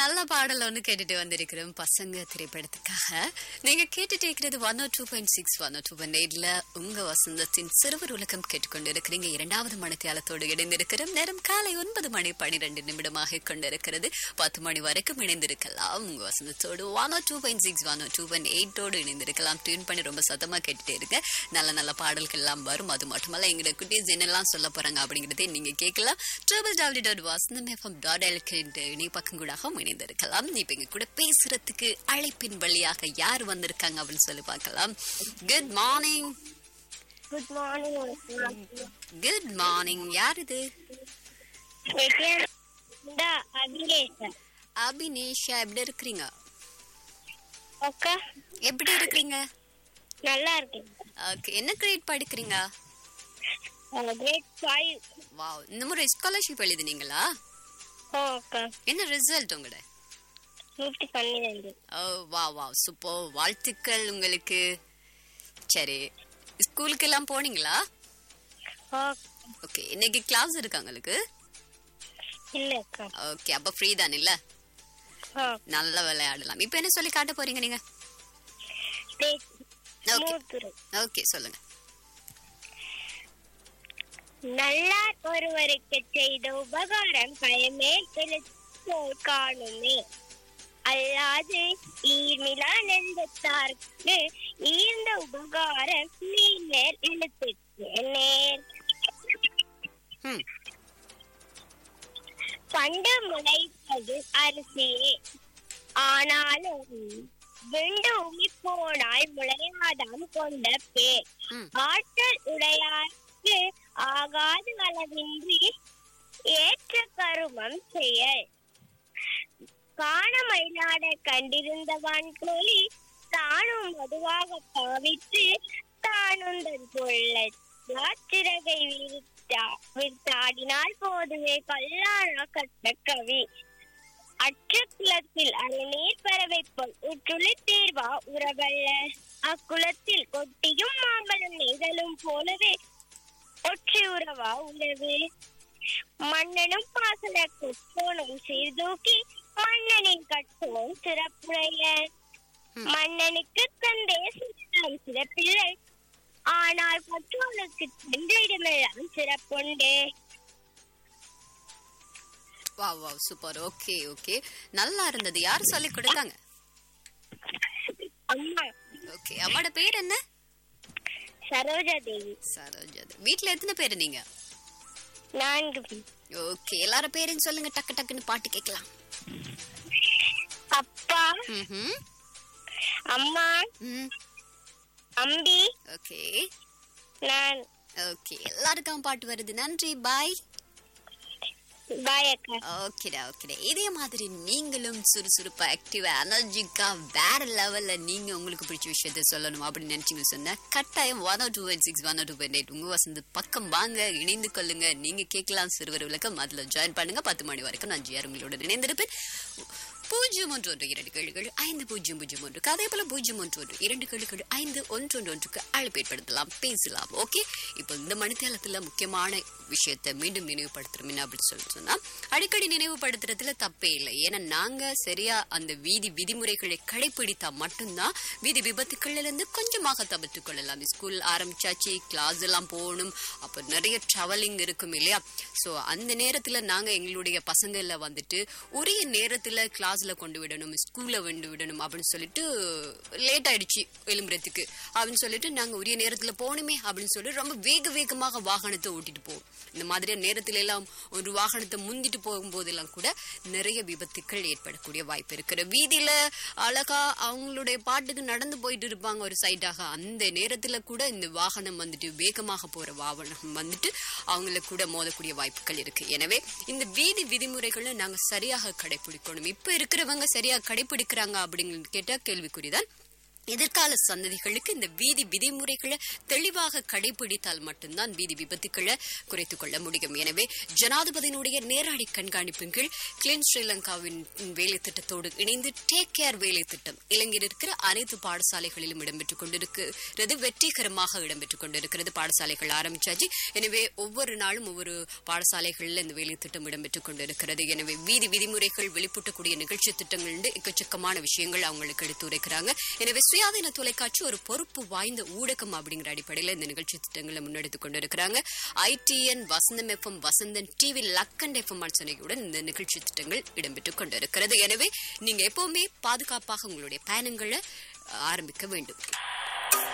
நல்ல பாடல் ஒன்று கேட்டுட்டு வந்திருக்கிறோம் பசங்க திரைப்படத்துக்காக நீங்க கேட்டுட்டு இருக்கிறது one O two point six one O two point எயிட்ல உங்க வசந்தத்தின் சிறுவர் உலகம் கேட்டுக்கொண்டு இருக்கிறீங்க இரண்டாவது மணித்தியாலத்தோடு இணைந்திருக்கிறோம் நேரம் காலை ஒன்பது மணி பனிரெண்டு நிமிடமாக கொண்டிருக்கிறது பத்து மணி வரைக்கும் இணைந்திருக்கலாம் உங்க வசந்தத்தோடு one O two point six one O two point எயிட்டோடு இணைந்திருக்கலாம் டியூன் பண்ணி ரொம்ப சத்தமா கேட்டுட்டே இருக்க நல்ல நல்ல பாடல்கள் எல்லாம் வரும் அது மட்டுமல்ல எங்களோட குட்டீஸ் என்னெல்லாம் சொல்ல போறாங்க அப்படிங்கறதை நீங்க கேட்கலாம் triple W dot Vasantham FM dot எல்கின்ற இணை பக்கங்கூடாக இணைந்திருக்கலாம் இப்ப எங்க கூட பேசுறதுக்கு அழைப்பின் வழியாக யார் வந்திருக்காங்க அப்படின்னு சொல்லி பார்க்கலாம் good morning good morning good morning யார் இது அபிலேஷன் அபினேஷா எப்படி இருக்கிறீங்க அக்கா எப்படி இருக்கிறீங்க நல்லா இருக்கு ஓகே என்ன கிரேட் படிக்கிறீங்க கிரேட் ஃபைவ் வாவ் இந்த முறை ஸ்காலர்ஷிப் எழுதுனீங்களா ஓ அக்கா என்ன ரிசல்ட் உங்களோட நூற்றி பன்னிரெண்டு ஓ வா வா சூப்பர் வாழ்த்துக்கள் உங்களுக்கு சரி ஸ்கூலுக்கு எல்லாம் போனீங்களா ஓ ஓகே இன்னைக்கு கிளாஸ் இருக்கா உங்களுக்கு இல்ல அக்கா ஓகே அப்ப ஃப்ரீ தான் இல்ல ஓ நல்லா விளையாடலாம் இப்போ என்ன சொல்லி காட்ட போறீங்க நீங்க தேக் ஓகே மூத்துரு ஓகே சொல்லுங்க நல்லார் ஒருவருக்கு செய்த உபகாரம் பயமே எழுத்தோர் காணுமே அல்லாது ஈர்மிலா நெந்தத்தார்க்கு ஈர்ந்த உபகாரம் நீர் எழுத்து நேர் ம் பண்டு முளைப்பது அரிசியே ஆனாலும் விண்டு உமி போனால் முளையாதாம் கொண்ட பேர் ம் ஆற்றல் உடையார்க்கு ஆகாது அளவின்றி ஏற்ற கருமம் செயல் காண மயிலாட கண்டிருந்தவன் கோழி தானும் மதுவாக பாவித்து தானுந்தன் கொள்ள சிறகை விரித்தா விரித்தாடினால் போதுமே கல்லானா கட்ட கவி அற்ற குலத்தில் அருநீர் பறவை போல் உற்றுளி தேர்வா உறவல்ல அக்குலத்தில் கொட்டியும் மாம்பழம் நெய்தலும் போலவே ஒற்றி உறவா உறவு மன்னனும் பாசன கொற்றோனும் சீர்தூக்கி மன்னனின் கட்டோன் சிறப்புடைய ம். மன்னனுக்கு தந்தே சிறப்பாம் சிறப்பில்லை ஆனால் கற்றோனுக்கு தந்த இடமெல்லாம் சிறப்புண்டு வா வா சூப்பர் ஓகே ஓகே நல்லா இருந்தது யார் சொல்லி கொடுத்தாங்க அம்மா ஓகே அம்மாட பேர் என்ன சரோஜா தேவி சரோஜா வீட்ல எத்தனை பேர் நீங்க நான்கு பேர். ஓகே எல்லாரும் பேரும் சொல்லுங்க டக்கு டக்குன்னு பாட்டு கேட்கலாம் அப்பா ம்ஹும். அம்மா ம் அம்பி ஓகே நான் ஓகே எல்லாருக்கும் பாட்டு வருது நன்றி பாய் பாய் அக்கா ஓகேடா ஓகேடா இதே மாதிரி நீங்களும் சுறுசுறுப்பா ஆக்டிவா எனர்ஜிக்கா வேற லெவல்ல நீங்க உங்களுக்கு பிடிச்ச விஷயத்த சொல்லணும் அப்படின்னு நினைச்சீங்க சொன்ன கட்டாயம் one two one six one two one eight உங்க வசந்து பக்கம் வாங்க இணைந்து கொள்ளுங்க நீங்க கேட்கலாம் சிறுவர் விளக்கம் அதுல ஜாயின் பண்ணுங்க பத்து மணி வரைக்கும் நான் ஜிஆர் உங்களோட இணைந்திருப்பேன் பூஜ்ஜியம் ஒன்று ஒன்று இரண்டு கேள்விகள் ஐந்து பூஜ்ஜியம் பூஜ்ஜியம் ஒன்று அதே போல பூஜ்ஜியம் ஒன்று ஒன்று இரண்டு கேள்விகள் ஐந்து ஒன்று ஒன்று ஒன்றுக்கு அழைப்பு ஏற்படுத்தலாம் பேசலாம் ஓகே இப்போ இந்த மணித்தேலத்துல முக்கியமான விஷயத்தை மீண்டும் நினைவுபடுத்துறோம் என்ன அப்படின்னு சொல்லி சொன்னா அடிக்கடி நினைவுபடுத்துறதுல தப்பே இல்லை ஏன்னா நாங்க சரியா அந்த வீதி விதிமுறைகளை கடைபிடித்தா மட்டும்தான் வீதி விபத்துக்கள்ல இருந்து கொஞ்சமாக தவிர்த்துக் கொள்ளலாம் ஸ்கூல் ஆரம்பிச்சாச்சு கிளாஸ் எல்லாம் போகணும் அப்போ நிறைய ட்ராவலிங் இருக்கும் இல்லையா ஸோ அந்த நேரத்துல நாங்க எங்களுடைய பசங்கள வந்துட்டு உரிய நேரத்துல கிளாஸ்ல கொண்டு விடணும் ஸ்கூல்ல கொண்டு விடணும் அப்படின்னு சொல்லிட்டு லேட் ஆயிடுச்சு எழும்புறதுக்கு அப்படின்னு சொல்லிட்டு நாங்க உரிய நேரத்துல போகணுமே அப்படின்னு சொல்லி ரொம்ப வேக வேகமாக வாகனத்தை ஓட்டிட்டு போவோம் இந்த மாதிரி நேரத்துல எல்லாம் ஒரு வாகனத்தை முந்திட்டு போகும்போதெல்லாம் கூட நிறைய விபத்துக்கள் ஏற்படக்கூடிய வாய்ப்பு இருக்கிற வீதியில அழகா அவங்களுடைய பாட்டுக்கு நடந்து போயிட்டு இருப்பாங்க ஒரு சைடாக அந்த நேரத்துல கூட இந்த வாகனம் வந்துட்டு வேகமாக போற வாகனம் வந்துட்டு அவங்கள கூட மோதக்கூடிய வாய்ப்புகள் இருக்கு எனவே இந்த வீதி விதிமுறைகளை நாங்க சரியாக கடைபிடிக்கணும் இப்ப இருக்கிறவங்க சரியா கடைபிடிக்கிறாங்க அப்படிங்கிறது கேட்டா கேள்விக்குறிதான் எதிர்கால சந்ததிகளுக்கு இந்த வீதி விதிமுறைகளை தெளிவாக கடைபிடித்தால் மட்டும்தான் வீதி விபத்துக்களை குறைத்துக் கொள்ள முடியும் எனவே ஜனாதிபதியினுடைய நேரடி கண்காணிப்பின் கீழ் கிளீன் ஸ்ரீலங்காவின் வேலை திட்டத்தோடு இணைந்து டேக் கேர் வேலை திட்டம் இலங்கையில் இருக்கிற அனைத்து பாடசாலைகளிலும் இடம்பெற்றுக் கொண்டிருக்கிறது வெற்றிகரமாக இடம்பெற்றுக் கொண்டிருக்கிறது பாடசாலைகள் ஆரம்பிச்சாச்சு எனவே ஒவ்வொரு நாளும் ஒவ்வொரு பாடசாலைகளில் இந்த வேலை திட்டம் இடம்பெற்றுக் கொண்டிருக்கிறது எனவே வீதி விதிமுறைகள் வெளிப்பட்டக்கூடிய நிகழ்ச்சி திட்டங்கள் எக்கச்சக்கமான விஷயங்கள் அவங்களுக்கு எடுத்துரைக்கிறாங்க எனவே சுயாதீன தொலைக்காட்சி ஒரு பொறுப்பு வாய்ந்த ஊடகம் அப்படிங்கிற அடிப்படையில் இந்த நிகழ்ச்சி திட்டங்களை முன்னெடுத்துக் கொண்டிருக்கிறாங்க ITN Vasantham FM Vasantham TV Lakhanda FM அர்ச்சனையுடன் இந்த நிகழ்ச்சி திட்டங்கள் இடம்பெற்றுக் கொண்டிருக்கிறது எனவே நீங்க எப்பவுமே பாதுகாப்பாக உங்களுடைய பயணங்களை ஆரம்பிக்க வேண்டும்